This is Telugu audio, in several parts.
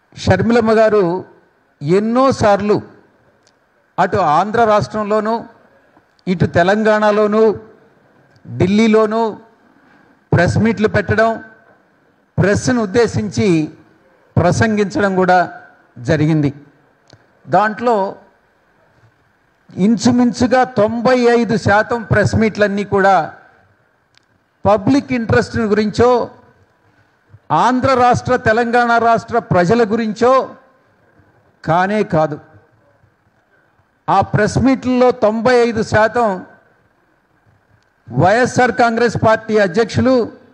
షర్మిలమ్మ గారు ఎన్నోసార్లు అటు ఆంధ్ర రాష్ట్రంలోనూ ఇటు తెలంగాణలోనూ ఢిల్లీలోనూ ప్రెస్ మీట్లు పెట్టడం ప్రెస్ను ఉద్దేశించి ప్రసంగించడం కూడా జరిగింది దాంట్లో ఇంచుమించుగా తొంభై ఐదు శాతం ప్రెస్ మీట్లన్నీ కూడా పబ్లిక్ ఇంట్రెస్ట్ గురించో ఆంధ్ర రాష్ట్ర తెలంగాణ రాష్ట్ర ప్రజల గురించో కానే కాదు ఆ ప్రెస్ మీట్లలో తొంభై ఐదు శాతం వైఎస్ఆర్ కాంగ్రెస్ పార్టీ అధ్యక్షులు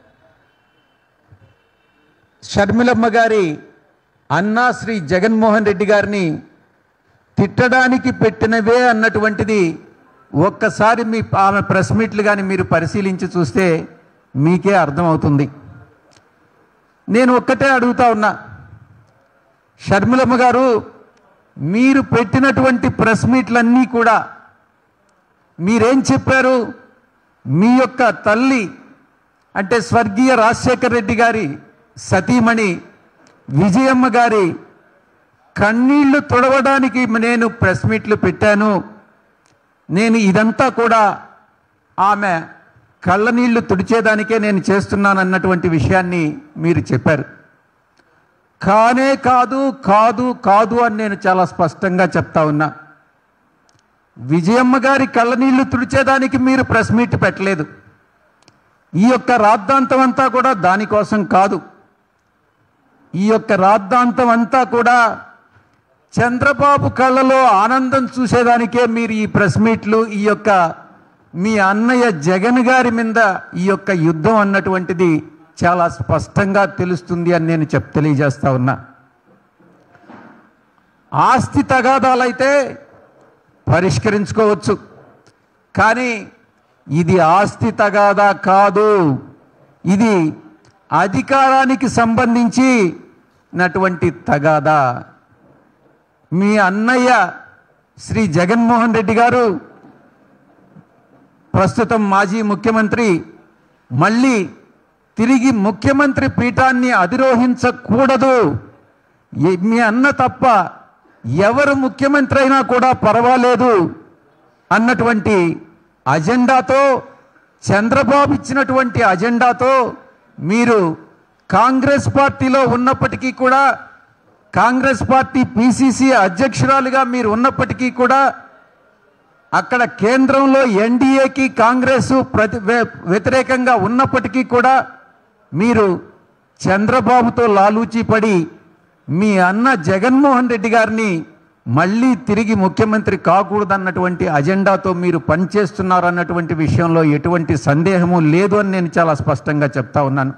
షర్మిలమ్మ గారి అన్నా శ్రీ జగన్మోహన్ రెడ్డి గారిని తిట్టడానికి పెట్టినవే అన్నటువంటిది ఒక్కసారి మీ ఆమె ప్రెస్ మీట్లు కానీ మీరు పరిశీలించి చూస్తే మీకే అర్థమవుతుంది నేను ఒక్కటే అడుగుతా ఉన్నా షర్మిలమ్మ గారు మీరు పెట్టినటువంటి ప్రెస్ మీట్లన్నీ కూడా మీరేం చెప్పారు మీ యొక్క తల్లి అంటే స్వర్గీయ రాజశేఖర్ రెడ్డి గారి సతీమణి విజయమ్మ గారి కన్నీళ్లు తుడవడానికి నేను ప్రెస్ మీట్లు పెట్టాను నేను ఇదంతా కూడా ఆమె కళ్ళ నీళ్లు తుడిచేదానికే నేను చేస్తున్నాను అన్నటువంటి విషయాన్ని మీరు చెప్పారు కానే కాదు కాదు కాదు అని నేను చాలా స్పష్టంగా చెప్తా ఉన్నా విజయమ్మ గారి కళ్ళ నీళ్లు తుడిచేదానికి మీరు ప్రెస్ మీట్ పెట్టలేదు ఈ యొక్క రాద్ధాంతం అంతా కూడా దానికోసం కాదు ఈ యొక్క రాద్ధాంతం అంతా కూడా చంద్రబాబు కళ్ళలో ఆనందం చూసేదానికే మీరు ఈ ప్రెస్ మీట్లు ఈ యొక్క మీ అన్నయ్య జగన్ గారి మీద ఈ యొక్క యుద్ధం అన్నటువంటిది చాలా స్పష్టంగా తెలుస్తుంది అని నేను చెప్ తెలియజేస్తా ఉన్నా ఆస్తి తగాదాలైతే పరిష్కరించుకోవచ్చు కానీ ఇది ఆస్తి తగాదా కాదు ఇది అధికారానికి సంబంధించి నటువంటి తగాదా మీ అన్నయ్య శ్రీ జగన్మోహన్ రెడ్డి గారు ప్రస్తుతం మాజీ ముఖ్యమంత్రి మళ్ళీ తిరిగి ముఖ్యమంత్రి పీఠాన్ని అధిరోహించకూడదు ఏ- మీ అన్న తప్ప ఎవరు ముఖ్యమంత్రి అయినా కూడా పర్వాలేదు అన్నటువంటి అజెండాతో చంద్రబాబు ఇచ్చినటువంటి అజెండాతో మీరు కాంగ్రెస్ పార్టీలో ఉన్నప్పటికీ కూడా కాంగ్రెస్ పార్టీ పిసిసి అధ్యక్షురాలుగా మీరు ఉన్నప్పటికీ కూడా అక్కడ కేంద్రంలో ఎన్డీఏకి కాంగ్రెస్ ప్రతి వ్య- వ్యతిరేకంగా ఉన్నప్పటికీ కూడా మీరు చంద్రబాబుతో లాలూచి పడి మీ అన్న జగన్మోహన్ రెడ్డి గారిని మళ్ళీ తిరిగి ముఖ్యమంత్రి కాకూడదన్నటువంటి అజెండాతో మీరు పనిచేస్తున్నారు అన్నటువంటి విషయంలో ఎటువంటి సందేహము లేదు అని నేను చాలా స్పష్టంగా చెప్తా ఉన్నాను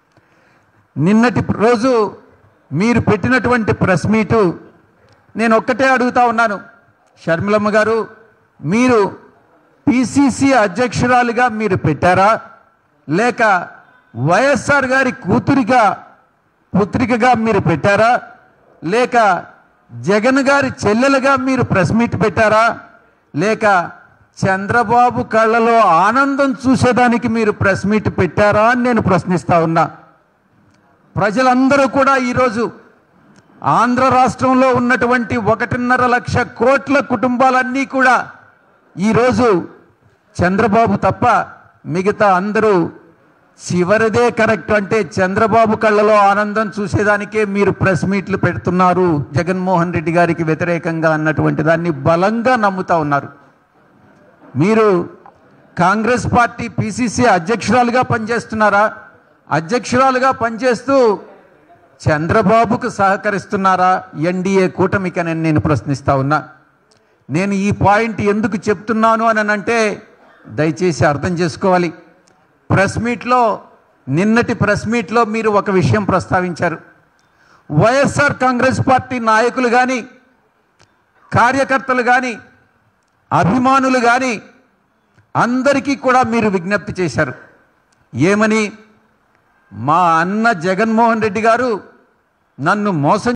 నిన్నటి రోజు మీరు పెట్టినటువంటి ప్రెస్ మీటు నేను ఒక్కటే అడుగుతా ఉన్నాను షర్మిలమ్మ గారు మీరు పిసిసి అధ్యక్షురాలుగా మీరు పెట్టారా లేక వైఎస్ఆర్ గారి కూతురిగా పుత్రికగా మీరు పెట్టారా లేక జగన్ గారి చెల్లెలుగా మీరు ప్రెస్ మీట్ పెట్టారా లేక చంద్రబాబు కళ్ళలో ఆనందం చూసేదానికి మీరు ప్రెస్ మీట్ పెట్టారా అని నేను ప్రశ్నిస్తా ఉన్నా ప్రజలందరూ కూడా ఈరోజు ఆంధ్ర రాష్ట్రంలో ఉన్నటువంటి ఒకటిన్నర లక్ష కోట్ల కుటుంబాలన్నీ కూడా ఈరోజు చంద్రబాబు తప్ప మిగతా అందరూ చివరిదే కరెక్ట్ అంటే చంద్రబాబు కళ్ళలో ఆనందం చూసేదానికే మీరు ప్రెస్ మీట్లు పెడుతున్నారు జగన్మోహన్ రెడ్డి గారికి వ్యతిరేకంగా అన్నటువంటి దాన్ని బలంగా నమ్ముతా ఉన్నారు మీరు కాంగ్రెస్ పార్టీ పిసిసి అధ్యక్షురాలుగా పనిచేస్తున్నారా అధ్యక్షురాలుగా పనిచేస్తూ చంద్రబాబుకు సహకరిస్తున్నారా ఎన్డీఏ కూటమికని నేను ప్రశ్నిస్తా ఉన్నా నేను ఈ పాయింట్ ఎందుకు చెప్తున్నాను అని అంటే దయచేసి అర్థం చేసుకోవాలి ప్రెస్ మీట్లో నిన్నటి ప్రెస్ మీట్లో మీరు ఒక విషయం ప్రస్తావించారు వైఎస్ఆర్ కాంగ్రెస్ పార్టీ నాయకులు కానీ కార్యకర్తలు కానీ అభిమానులు కానీ అందరికీ కూడా మీరు విజ్ఞప్తి చేశారు ఏమని మా అన్న జగన్మోహన్ రెడ్డి గారు నన్ను మోసం